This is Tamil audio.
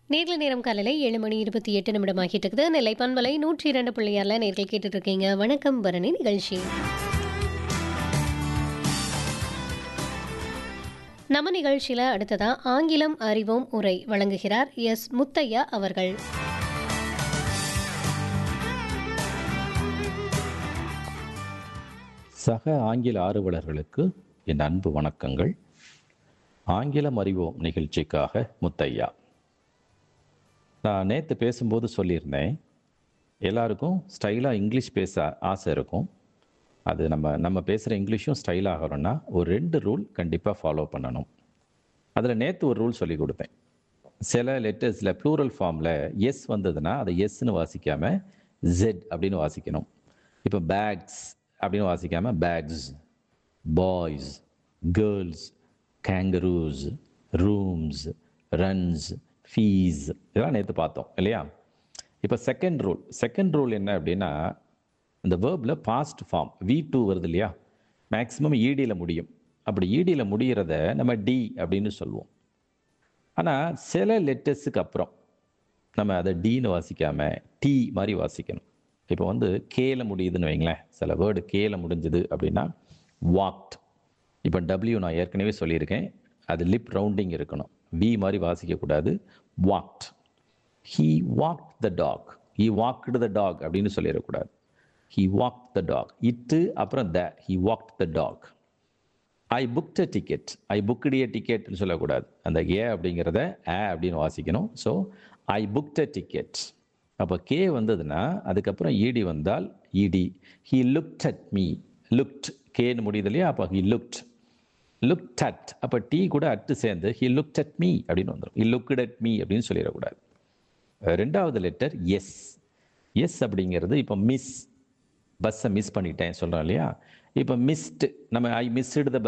நேர்ல நேரம் காலையில் ஏழு மணி இருபத்தி எட்டு நிமிடம் ஆகிட்டு இருக்குது நெல்லை பண்பலை நூற்றி இரண்டு புள்ளியாரில் நேர்கள் கேட்டுட்டு இருக்கீங்க வணக்கம் பரணி நிகழ்ச்சி நம்ம நிகழ்ச்சியில் அடுத்ததா ஆங்கிலம் அறிவோம் உரை வழங்குகிறார் எஸ் முத்தையா அவர்கள் சக ஆங்கில ஆர்வலர்களுக்கு என் அன்பு வணக்கங்கள் ஆங்கிலம் அறிவோம் நிகழ்ச்சிக்காக முத்தையா நான் நேற்று பேசும்போது சொல்லியிருந்தேன் எல்லாருக்கும் ஸ்டைலாக இங்கிலீஷ் பேச ஆசை இருக்கும் அது நம்ம நம்ம பேசுகிற இங்கிலீஷும் ஸ்டைல் ஆகணும்னா ஒரு ரெண்டு ரூல் கண்டிப்பாக ஃபாலோ பண்ணணும் அதில் நேற்று ஒரு ரூல் சொல்லி கொடுத்தேன் சில லெட்டர்ஸில் ப்ளூரல் ஃபார்மில் எஸ் வந்ததுன்னா அதை எஸ்ன்னு வாசிக்காமல் ஜெட் அப்படின்னு வாசிக்கணும் இப்போ பேக்ஸ் அப்படின்னு வாசிக்காமல் bags boys girls kangaroos rooms runs fees இதெல்லாம் நேற்று பார்த்தோம் இல்லையா இப்போ செகண்ட் ரூல் செகண்ட் ரூல் என்ன அப்படின்னா இந்த வேர்பில் பாஸ்ட் ஃபார்ம் வி டூ வருது இல்லையா மேக்ஸிமம் ஈடியில் முடியும் அப்படி ஈடியில் முடிகிறத நம்ம டி அப்படின்னு சொல்லுவோம் ஆனால் சில லெட்டர்ஸுக்கு அப்புறம் நம்ம அதை டீன்னு வாசிக்காம டி மாதிரி வாசிக்கணும் இப்போ வந்து கேல முடியுதுன்னு வைங்களேன் சில வேர்டு கேல முடிஞ்சுது அப்படின்னா வாக்ட் இப்போ டபிள்யூ நான் ஏற்கனவே சொல்லியிருக்கேன் அது லிப் ரவுண்டிங் இருக்கணும் வி மாதிரி வாசிக்கக்கூடாது walked he walk the dog he walked the dog அப்படின்னு சொல்லிடக்கூடாது ஹீ வாக் த டாக் இட்டு அப்புறம் the he walk the dog I booked a ticket I புக்கடிய டிக்கெட்னு சொல்லக்கூடாது அந்த ஏ அப்படிங்கிறத ஏ அப்படின்னு வாசிக்கணும் so I booked a ticket அப்போ கே வந்ததுன்னா அதுக்கப்புறம் இடி வந்தால் இடி he looked at me looked கேன்னு முடியுது இல்லையா அப்போ ஹி லுக்ட் லுக்ட் அட் அப்போ டீ கூட அட்டு சேர்ந்து ஹி லுக்ட் அட் மீ அப்படின்னு வந்துடும் ஹி லுக்ட் அட் மீ அப்படின்னு சொல்லிடக்கூடாது ரெண்டாவது லெட்டர் எஸ் எஸ் அப்படிங்கிறது இப்போ மிஸ் பஸ்ஸை மிஸ் பண்ணிட்டேன் சொல்கிறோம் இல்லையா இப்போ மிஸ்டு நம்ம ஐ மிஸ்டு த